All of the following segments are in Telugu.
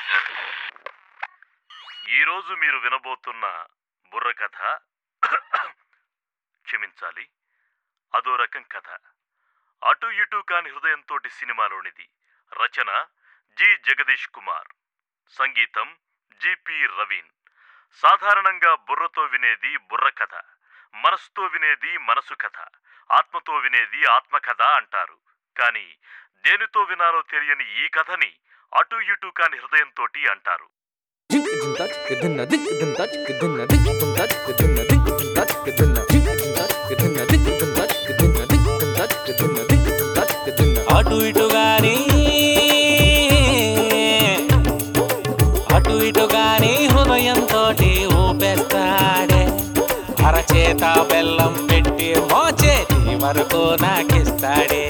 ఈరోజు మీరు వినబోతున్న బుర్ర కథ క్షమించాలి అదో రకం కథ అటు ఇటు కాని హృదయంతోటి సినిమాలోనిది రచన జి జగదీష్ కుమార్ సంగీతం జిపి రవీన్ సాధారణంగా బుర్రతో వినేది బుర్ర కథ మనసుతో వినేది మనసు కథ ఆత్మతో వినేది ఆత్మకథ అంటారు కానీ దేనితో వినాలో తెలియని ఈ కథని అటు ఇటు కాని హృదయంతోటి అంటారు అటు ఇటు గాని అటు ఇటు గాని హృదయంతో ఊపేస్తాడే అరచేత బెల్లం పెట్టి మోచేతి వరకు నాకిస్తాడే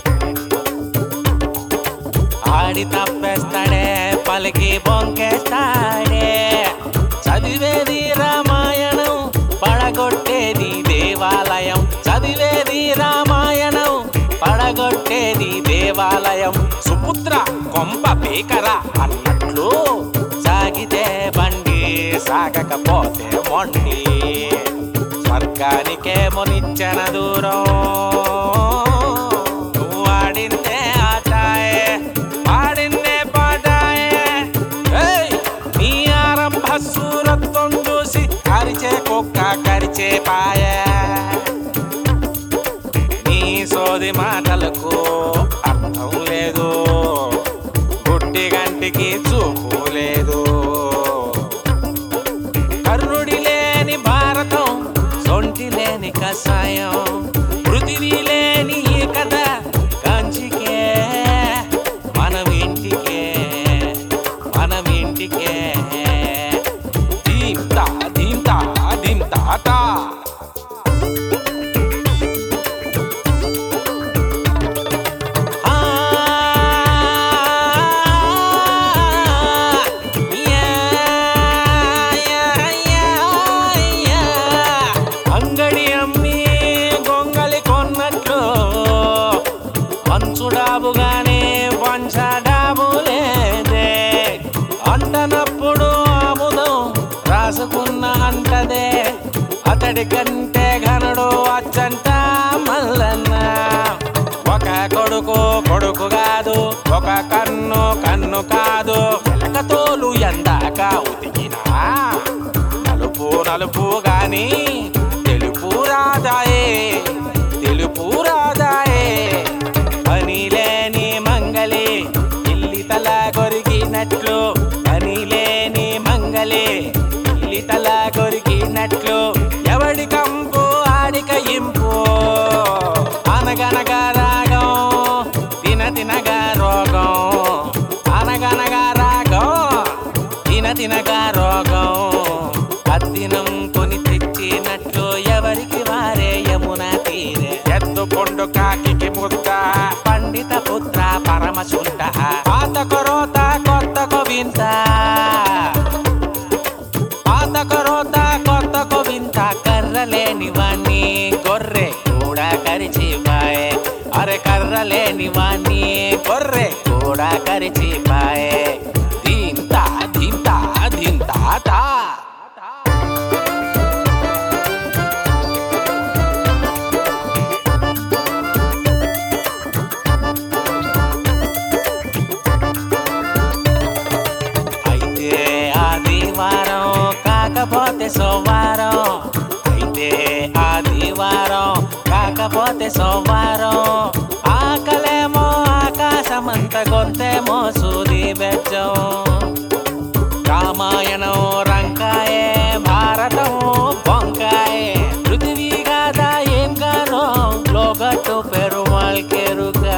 ఆడి తప్పేస్తాడే పలికి బొంకేస్తాడే చదివేది రామాయణం పడగొట్టేది దేవాలయం చదివేది రామాయణం పడగొట్టేది దేవాలయం సుపుత్ర కొంప పీకరా అన్నట్లు సాగితే బండి సాగకపోతే మొండి స్వర్గానికే మునిచ్చన దూరం నువ్వు ఆడిందే ఆటాయే పాడిందే పాటాయే ఏయ్! నీ ఆరంభ సూరత్వం చూసి కరిచే కుక్క కరిచే పాయే నీ సోది మాటలకు అర్థం లేదు గుడ్డి గంటికి చూపు లేదు కర్ణుడి లేని భారతం సొంటి లేని కషాయం పృథివీ లేని ఈ కథ కంచికే మనం ఇంటికే మనం ఇంటికే దీంతా దీంతా దీంతా తా అంగడి అమ్మి గొంగలి కొన్నట్లు పంచుడాబుగానే పంచడాబు లేదే అంటనప్పుడు ఆముదం రాసుకున్న అంటదే అతడి కంటే ఘనుడు అచ్చంట మల్లన్న ఒక కొడుకు కొడుకు కాదు ఒక కన్ను కన్ను కాదు ఎలక తోలు ఎందాక ఉతికినా నలుపు నలుపు గాని తెలుపు రాదాయే తెలుపు రాదాయే పని లేని మంగళి ఇల్లి తల కొరికినట్లు పని లేని మంగళి ఇల్లి తల కొరికినట్లు ఎవడి కంపు ఆడిక ఇంపు అనగనగా రాగం తిన తినగా రోగం అనగనగా రాగం తిన తినగా రోగం అద్దినం కొని తెచ్చినట్లు ఎవరికి వారే యమున తీరే ఎత్తుకొండు కాకి ముద్ద పండిత పుత్ర పరమశుంఠ పాత కొరోత కొత్త కొవింత పాత కొరోత కొత్త కొవింత కర్రలేని వాణ్ణి గొర్రె కూడా కరిచిపాయే అరే కర్రలేని వాణ్ణి గొర్రె కూడా కరిచిపాయే దీంతా దీంతా దీంతా తా అయితే ఆదివారం కాకపోతే సోమవారం అయితే ఆదివారం కాకపోతే సోమవారం ఆకలేమో ఆకాశమంత గొంతేమో సూది బెచ్చం రామాయణం రంకాయే భారతం బొంకాయే పృథివీ కాదా ఏం కానో లోగట్టు పెరుమాళ్ కెరుగా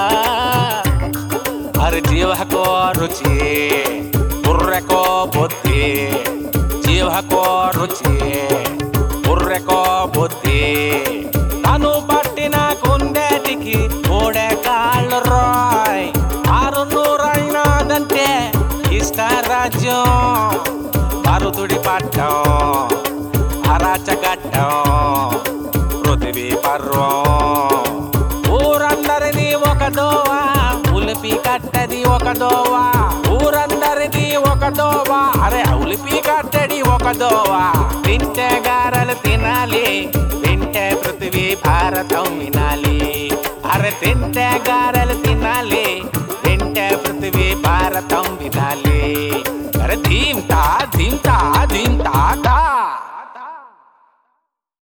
హరి జీవకో రుచి బుర్రెకో బుద్ధి జీవకో రుచి బుర్రెకో బుద్ధి తను పట్టిన కుందేటికి మూడే కాళ్ళు రాయ్ ఆరు నూరైనాదంటే ఇష్ట రాజ్యం మరుతుడి పట్టం అరాచగట్టం పృథివీ పర్వం ఊరందరినీ ఒక దోవ పీకట్టది ఒక దోవా ఊరందరిది ఒక దోవా అరే అవులి పీకట్టడి ఒక దోవా తింటే గారెలు తినాలి తింటే పృథివీ భారతం వినాలి అరే తింటే గారెలు తినాలి తింటే పృథివీ భారతం